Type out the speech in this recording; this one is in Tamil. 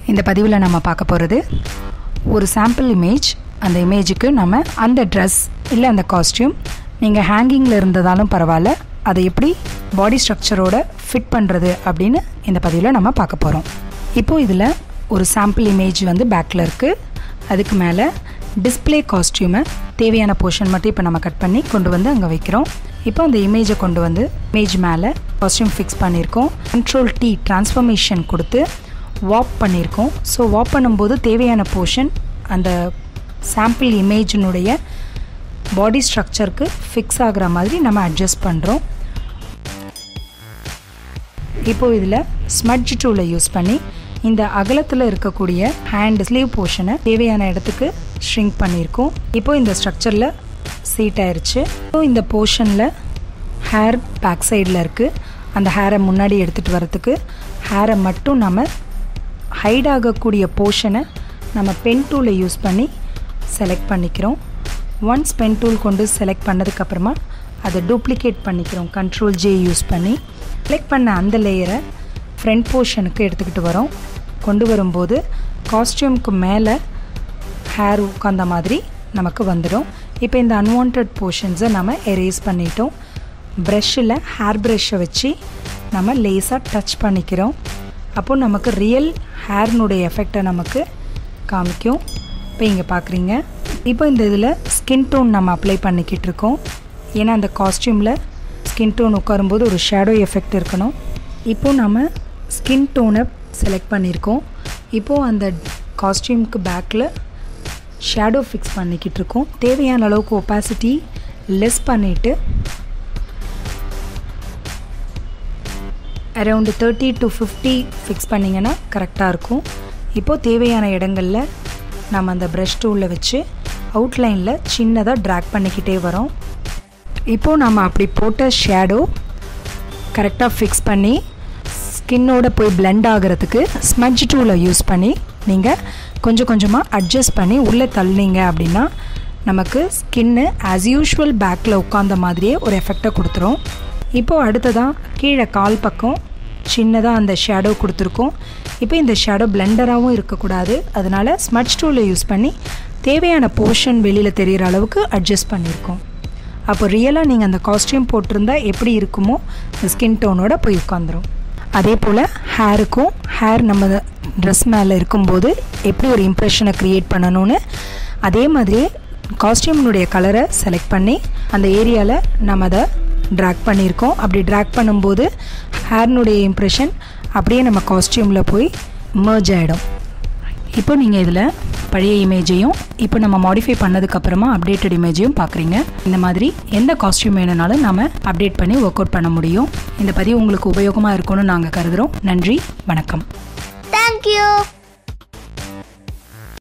இந்த பதிவில் நம்ம பார்க்க போகிறது ஒரு சாம்பிள் இமேஜ் அந்த இமேஜுக்கு நம்ம அந்த ட்ரெஸ் இல்லை அந்த காஸ்டியூம் நீங்கள் ஹேங்கிங்கில் இருந்ததாலும் பரவாயில்ல அதை எப்படி பாடி ஸ்ட்ரக்சரோட ஃபிட் பண்ணுறது அப்படின்னு இந்த பதிவில் நம்ம பார்க்க போகிறோம் இப்போது இதில் ஒரு சாம்பிள் இமேஜ் வந்து பேக்கில் இருக்குது அதுக்கு மேலே டிஸ்ப்ளே காஸ்டியூமை தேவையான போர்ஷன் மட்டும் இப்போ நம்ம கட் பண்ணி கொண்டு வந்து அங்கே வைக்கிறோம் இப்போ அந்த இமேஜை கொண்டு வந்து இமேஜ் மேலே காஸ்டியூம் ஃபிக்ஸ் பண்ணியிருக்கோம் கண்ட்ரோல் டி டிரான்ஸ்ஃபர்மேஷன் கொடுத்து வாப் பண்ணியிருக்கோம் ஸோ வாப் பண்ணும்போது தேவையான போர்ஷன் அந்த சாம்பிள் இமேஜினுடைய பாடி ஸ்ட்ரக்சருக்கு ஃபிக்ஸ் ஆகிற மாதிரி நம்ம அட்ஜஸ்ட் பண்ணுறோம் இப்போது இதில் ஸ்மட்ஜ் டூலை யூஸ் பண்ணி இந்த அகலத்தில் இருக்கக்கூடிய ஹேண்ட் ஸ்லீவ் போர்ஷனை தேவையான இடத்துக்கு ஷ்ரிங்க் பண்ணியிருக்கோம் இப்போ இந்த ஸ்ட்ரக்சரில் சீட் ஆயிருச்சு இப்போ இந்த போர்ஷனில் ஹேர் பேக் சைடில் இருக்குது அந்த ஹேரை முன்னாடி எடுத்துகிட்டு வரத்துக்கு ஹேரை மட்டும் நம்ம ஹைட் ஆகக்கூடிய போர்ஷனை நம்ம பென் டூலை யூஸ் பண்ணி செலக்ட் பண்ணிக்கிறோம் ஒன்ஸ் பென் டூல் கொண்டு செலக்ட் பண்ணதுக்கப்புறமா அதை டூப்ளிகேட் பண்ணிக்கிறோம் கண்ட்ரோல் ஜே யூஸ் பண்ணி செலக்ட் பண்ண அந்த லேயரை ஃப்ரண்ட் போர்ஷனுக்கு எடுத்துக்கிட்டு வரோம் கொண்டு வரும்போது காஸ்டியூமுக்கு மேலே ஹேர் உட்காந்த மாதிரி நமக்கு வந்துடும் இப்போ இந்த அன்வான்ட் போர்ஷன்ஸை நம்ம எரேஸ் பண்ணிட்டோம் ப்ரெஷ்ஷில் ஹேர் ப்ரெஷ்ஷை வச்சு நம்ம லேஸாக டச் பண்ணிக்கிறோம் அப்போது நமக்கு ரியல் ஹேர்னுடைய எஃபெக்டை நமக்கு காமிக்கும் இப்போ இங்கே பார்க்குறீங்க இப்போ இந்த இதில் ஸ்கின் டோன் நம்ம அப்ளை பண்ணிக்கிட்டு இருக்கோம் ஏன்னா அந்த காஸ்டியூமில் ஸ்கின் டோன் உட்காரும்போது ஒரு ஷேடோ எஃபெக்ட் இருக்கணும் இப்போது நம்ம ஸ்கின் டோனை செலக்ட் பண்ணியிருக்கோம் இப்போது அந்த காஸ்டியூமுக்கு பேக்கில் ஷேடோ ஃபிக்ஸ் பண்ணிக்கிட்டு இருக்கோம் தேவையான அளவுக்கு ஒப்பாசிட்டி லெஸ் பண்ணிவிட்டு around thirty to fifty fix பண்ணிங்கன்னா கரெக்டாக இருக்கும் இப்போது தேவையான இடங்களில் நம்ம அந்த ப்ரஷ் டூலில் வச்சு அவுட்லைனில் சின்னதாக ட்ராக் பண்ணிக்கிட்டே வரோம் இப்போது நம்ம அப்படி போட்ட ஷேடோ கரெக்டாக ஃபிக்ஸ் பண்ணி ஸ்கின்னோட போய் பிளெண்ட் ஆகிறதுக்கு ஸ்மட்ஜ் டூலை யூஸ் பண்ணி நீங்கள் கொஞ்சம் கொஞ்சமாக அட்ஜஸ்ட் பண்ணி உள்ளே தள்ளினீங்க அப்படின்னா நமக்கு ஸ்கின்னு ஆஸ் யூஷுவல் பேக்கில் உட்காந்த மாதிரியே ஒரு எஃபெக்டை கொடுத்துரும் இப்போது அடுத்ததாக கீழே கால் பக்கம் சின்னதாக அந்த ஷேடோ கொடுத்துருக்கோம் இப்போ இந்த ஷேடோ பிளெண்டராகவும் இருக்கக்கூடாது அதனால் ஸ்மட்ச் டூலை யூஸ் பண்ணி தேவையான போர்ஷன் வெளியில் தெரிகிற அளவுக்கு அட்ஜஸ்ட் பண்ணியிருக்கோம் அப்போ ரியலாக நீங்கள் அந்த காஸ்டியூம் போட்டிருந்தா எப்படி இருக்குமோ இந்த ஸ்கின் டோனோட போய் உட்காந்துரும் அதே போல் ஹேருக்கும் ஹேர் நம்ம ட்ரெஸ் மேலே இருக்கும்போது எப்படி ஒரு இம்ப்ரெஷனை க்ரியேட் பண்ணணும்னு அதே மாதிரியே காஸ்டியூம்னுடைய கலரை செலக்ட் பண்ணி அந்த ஏரியாவில் நம்ம அதை ட்ராக் பண்ணியிருக்கோம் அப்படி ட்ராக் பண்ணும்போது ஹேர்னுடைய இம்ப்ரெஷன் அப்படியே நம்ம காஸ்டியூமில் போய் மர்ஜ் ஆகிடும் இப்போ நீங்கள் இதில் பழைய இமேஜையும் இப்போ நம்ம மாடிஃபை பண்ணதுக்கப்புறமா அப்டேட்டட் இமேஜையும் பார்க்குறீங்க இந்த மாதிரி எந்த காஸ்டியூம் வேணுனாலும் நம்ம அப்டேட் பண்ணி ஒர்க் அவுட் பண்ண முடியும் இந்த பதிவு உங்களுக்கு உபயோகமாக இருக்கும்னு நாங்கள் கருதுகிறோம் நன்றி வணக்கம் Thank you.